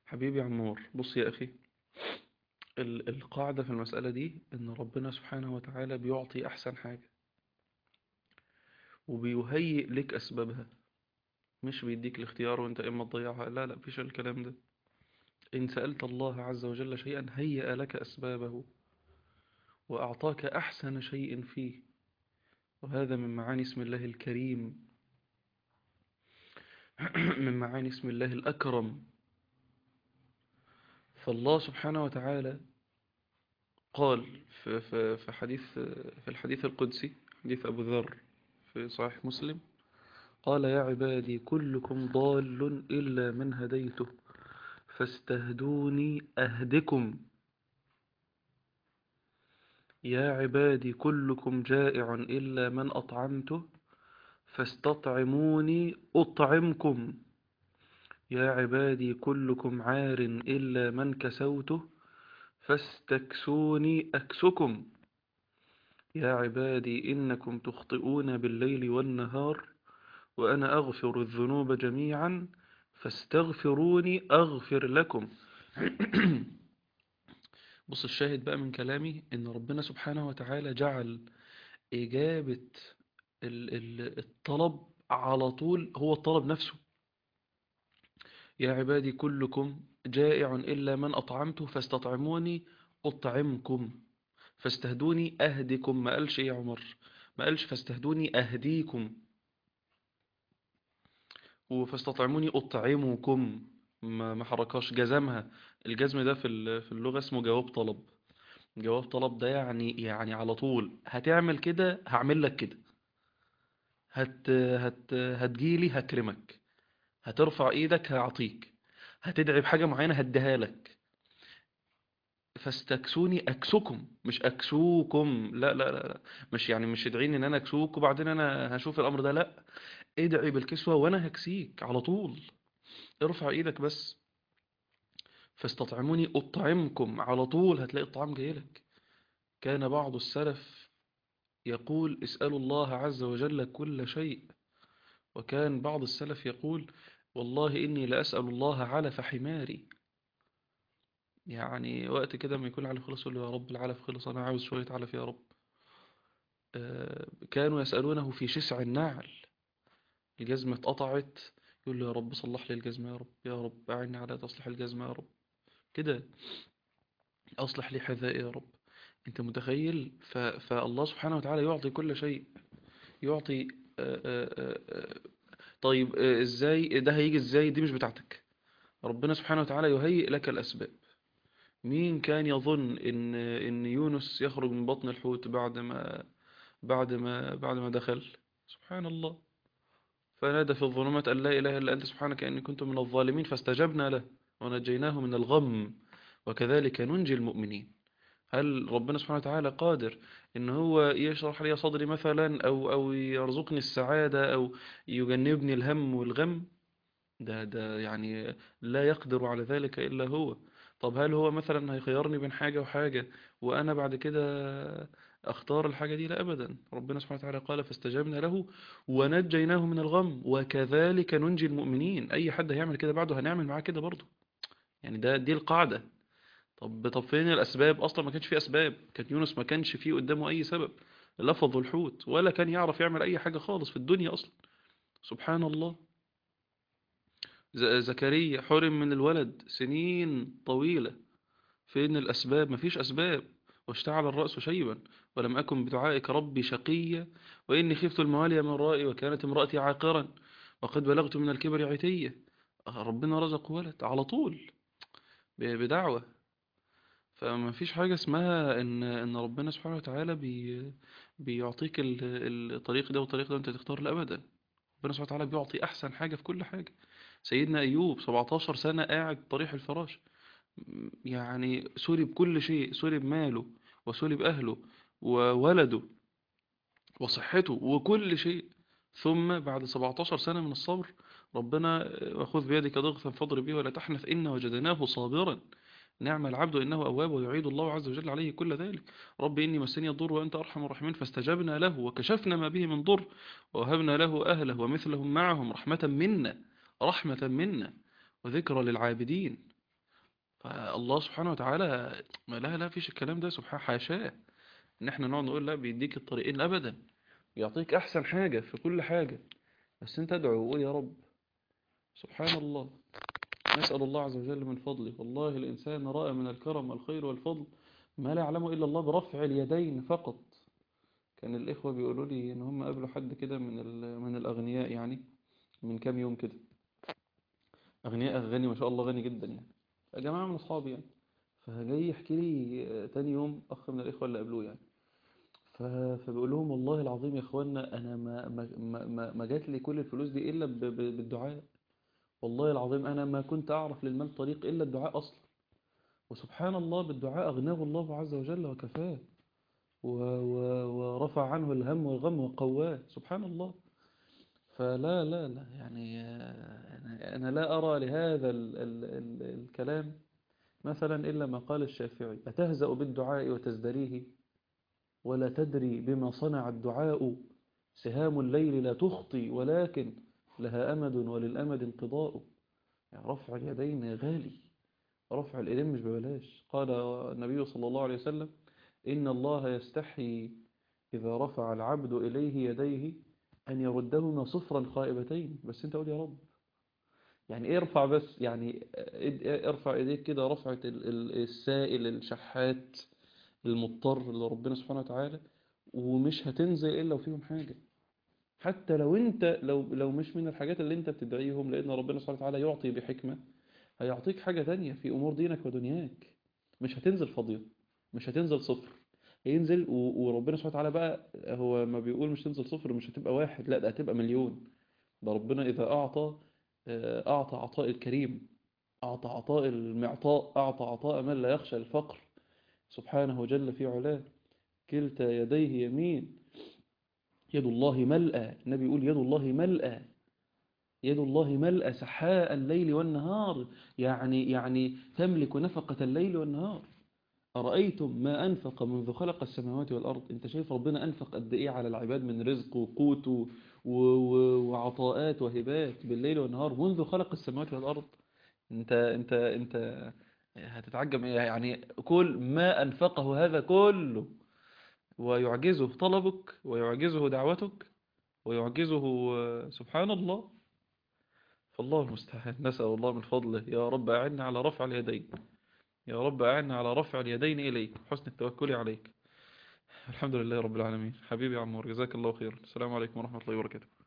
حبيبي عمار بص يا أخي ال- القاعدة في المسألة دي إن ربنا سبحانه وتعالى بيعطي أحسن حاجة وبيهيئ لك أسبابها مش بيديك الاختيار وانت إما تضيعها لا لا مفيش الكلام ده إن سألت الله عز وجل شيئا هيأ لك أسبابه وأعطاك أحسن شيء فيه وهذا من معاني اسم الله الكريم من معاني اسم الله الأكرم فالله سبحانه وتعالى قال في في في حديث في الحديث القدسي حديث أبو ذر في صحيح مسلم قال يا عبادي كلكم ضال إلا من هديته فاستهدوني أهدكم يا عبادي كلكم جائع إلا من أطعمته فاستطعموني أطعمكم يا عبادي كلكم عار إلا من كسوته فاستكسوني أكسكم يا عبادي إنكم تخطئون بالليل والنهار وأنا أغفر الذنوب جميعا فاستغفروني أغفر لكم بص الشاهد بقى من كلامي إن ربنا سبحانه وتعالى جعل إجابة ال- ال- الطلب على طول هو الطلب نفسه يا عبادي كلكم جائع إلا من أطعمته فاستطعموني أطعمكم فاستهدوني أهدكم ما قالش إيه يا عمر ما قالش فاستهدوني أهديكم وفاستطعموني أطعمكم ما ما حركاش جزمها الجزم ده في ال- في اللغة اسمه جواب طلب جواب طلب ده يعني يعني على طول هتعمل كده هعمل لك كده هت هت هتجيلي هكرمك هترفع ايدك هعطيك هتدعي بحاجة معينة هديها لك فاستكسوني اكسكم مش اكسوكم لا لا لا لا. مش يعني مش ادعيني ان انا اكسوك وبعدين انا هشوف الامر ده لا ادعي بالكسوة وانا هكسيك على طول ارفع ايدك بس فاستطعموني اطعمكم على طول هتلاقي الطعام جايلك كان بعض السلف يقول اسألوا الله عز وجل كل شيء وكان بعض السلف يقول والله إني لأسأل الله علف حماري يعني وقت كده ما يكون علف خلص يقول له يا رب العلف خلص أنا عاوز شوية علف يا رب آه، كانوا يسألونه في شسع النعل الجزمة اتقطعت يقول له يا رب صلح لي الجزمة يا رب يا رب أعني على تصليح الجزمة يا رب كده أصلح لي حذائي يا رب أنت متخيل ف... فالله سبحانه وتعالى يعطي كل شيء يعطي آه، آه، آه، آه، طيب آه، ازاي ده هيجي ازاي دي مش بتاعتك ربنا سبحانه وتعالى يهيئ لك الأسباب مين كان يظن ان ان يونس يخرج من بطن الحوت بعد ما بعد ما بعد ما دخل سبحان الله فنادى في الظلمات أن لا إله إلا أنت سبحانك إني كنت من الظالمين فاستجبنا له ونجيناه من الغم وكذلك ننجي المؤمنين هل ربنا سبحانه وتعالى قادر إن هو يشرح لي صدري مثلا أو أو يرزقني السعادة أو يجنبني الهم والغم ده ده يعني لا يقدر على ذلك إلا هو طب هل هو مثلا هيخيرني بين حاجة وحاجة وأنا بعد كده أختار الحاجة دي لا أبدا ربنا سبحانه وتعالى قال فاستجبنا له ونجيناه من الغم وكذلك ننجي المؤمنين أي حد هيعمل كده بعده هنعمل معاه كده برضه يعني ده دي القاعدة طب طب فين الأسباب أصلا ما كانش فيه أسباب كان يونس ما كانش فيه قدامه أي سبب لفظ الحوت ولا كان يعرف يعمل أي حاجة خالص في الدنيا أصلا سبحان الله ز- زكريا حرم من الولد سنين طويلة فين الأسباب مفيش أسباب واشتعل الرأس شيبا ولم أكن بدعائك ربي شقيا وإني خفت الموالي من رائي وكانت امرأتي عاقرا وقد بلغت من الكبر عتية ربنا رزق ولد على طول ب- بدعوة فما فيش حاجة اسمها إن إن ربنا سبحانه وتعالى بي بيعطيك ال- الطريق ده والطريق ده وأنت تختار لا أبدا ربنا سبحانه وتعالى بيعطي أحسن حاجة في كل حاجة سيدنا أيوب 17 سنة قاعد طريح الفراش م- يعني سوري بكل شيء سوري بماله وسوري بأهله وولده وصحته وكل شيء ثم بعد 17 سنة من الصبر ربنا وخذ بيدك ضغثا فاضرب به ولا تحنث إنا وجدناه صابرا نعم العبد إنه أواب ويعيد الله عز وجل عليه كل ذلك رب إني مسني الضر وأنت أرحم الراحمين فاستجبنا له وكشفنا ما به من ضر ووهبنا له أهله ومثلهم معهم رحمة منا رحمة منا وذكرى للعابدين فالله سبحانه وتعالى ما لا لا فيش الكلام ده سبحانه حاشاه ان احنا نقعد نقول لا بيديك الطريقين ابدا يعطيك احسن حاجة في كل حاجة بس انت ادعو وقول يا رب سبحان الله نسأل الله عز وجل من فضله والله الإنسان رأى من الكرم والخير والفضل ما لا يعلمه إلا الله برفع اليدين فقط كان الإخوة بيقولوا لي إن هم قابلوا حد كده من ال- من الأغنياء يعني من كام يوم كده أغنياء غني ما شاء الله غني جدا يعني جماعة من أصحابي يعني فجاي يحكي لي آه، تاني يوم أخ من الإخوة اللي قابلوه يعني ف- فبقول لهم والله العظيم يا إخوانا أنا ما ما ما ما- ما جات لي كل الفلوس دي إلا ب- ب- بالدعاء والله العظيم أنا ما كنت أعرف للمال طريق إلا الدعاء أصلا وسبحان الله بالدعاء أغناه الله عز وجل وكفاه و و ورفع عنه الهم والغم وقواه سبحان الله فلا لا لا يعني آه، أنا أنا لا أرى لهذا ال ال ال الكلام مثلا إلا ما قال الشافعي أتهزأ بالدعاء وتزدريه ولا تدري بما صنع الدعاء سهام الليل لا تخطي ولكن لها أمد وللأمد انقضاء يعني رفع اليدين غالي رفع اليدين مش ببلاش قال النبي صلى الله عليه وسلم إن الله يستحي إذا رفع العبد إليه يديه أن يردهما صفرا خائبتين بس أنت قول يا رب يعني ارفع بس يعني اد- ارفع ايديك كده رفعة ال- ال- السائل الشحات المضطر لربنا سبحانه وتعالى ومش هتنزل إلا وفيهم حاجة حتى لو انت لو لو مش من الحاجات اللي انت بتدعيهم لأن ربنا سبحانه وتعالى يعطي بحكمة هيعطيك حاجة تانية في أمور دينك ودنياك مش هتنزل فاضية مش هتنزل صفر هينزل و- وربنا سبحانه وتعالى بقى هو ما بيقول مش تنزل صفر مش هتبقى واحد لا ده هتبقى مليون ده ربنا إذا أعطى آه، أعطى عطاء الكريم أعطى عطاء المعطاء أعطى عطاء من لا يخشى الفقر سبحانه جل في علاه كلتا يديه يمين يد الله ملأى النبي يقول يد الله ملأى يد الله ملأى سحاء الليل والنهار يعني يعني تملك نفقة الليل والنهار أرأيتم ما أنفق منذ خلق السماوات والأرض أنت شايف ربنا أنفق قد إيه على العباد من رزق وقوت و- و- وعطاءات وهبات بالليل والنهار منذ خلق السماوات والأرض أنت أنت أنت هتتعجب يعني كل ما أنفقه هذا كله ويعجزه طلبك ويعجزه دعوتك ويعجزه آه، سبحان الله فالله المستعان نسأل الله من فضله يا رب أعنا على رفع اليدين يا رب أعنا على رفع اليدين إليك حسن التوكل عليك الحمد لله رب العالمين حبيبي يا عمور جزاك الله خير السلام عليكم ورحمة الله وبركاته